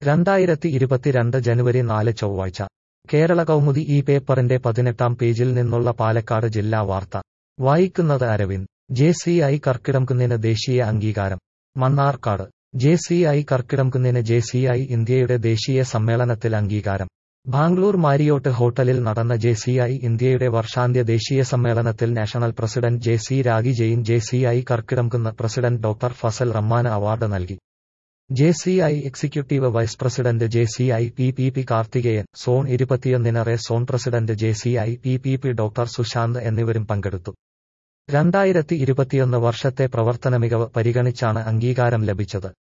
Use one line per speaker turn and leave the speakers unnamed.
രണ്ടായിരത്തി ഇരുപത്തിരണ്ട് ജനുവരി നാല് ചൊവ്വാഴ്ച കേരള കൗമുദി ഈ പേപ്പറിന്റെ പതിനെട്ടാം പേജിൽ നിന്നുള്ള പാലക്കാട് ജില്ലാ വാർത്ത വായിക്കുന്നത് അരവിന്ദ് ജെ സി ഐ കർക്കിടംകുന്നിന് ദേശീയ അംഗീകാരം മണ്ണാർക്കാട് ജെ സി ഐ കർക്കിടംകുന്നിന് ജെ സി ഐ ഇന്ത്യയുടെ ദേശീയ സമ്മേളനത്തിൽ അംഗീകാരം ബാംഗ്ലൂർ മാരിയോട്ട് ഹോട്ടലിൽ നടന്ന ജെ സി ഐ ഇന്ത്യയുടെ വർഷാന്ത്യ ദേശീയ സമ്മേളനത്തിൽ national president J C Ragi Jain J C I Karkidamkunnu president doctor Fazal റഹ്മാന് അവാർഡ് നൽകി J C I executive vice president J C I P P P Karthikeyan zone ഇരുപത്തിയൊന്നിന് റേ zone president J C I P P P doctor Sushanth എന്നിവരും പങ്കെടുത്തു രണ്ടായിരത്തി ഇരുപത്തിയൊന്ന് വർഷത്തെ പ്രവർത്തന മികവ് പരിഗണിച്ചാണ് അംഗീകാരം ലഭിച്ചത്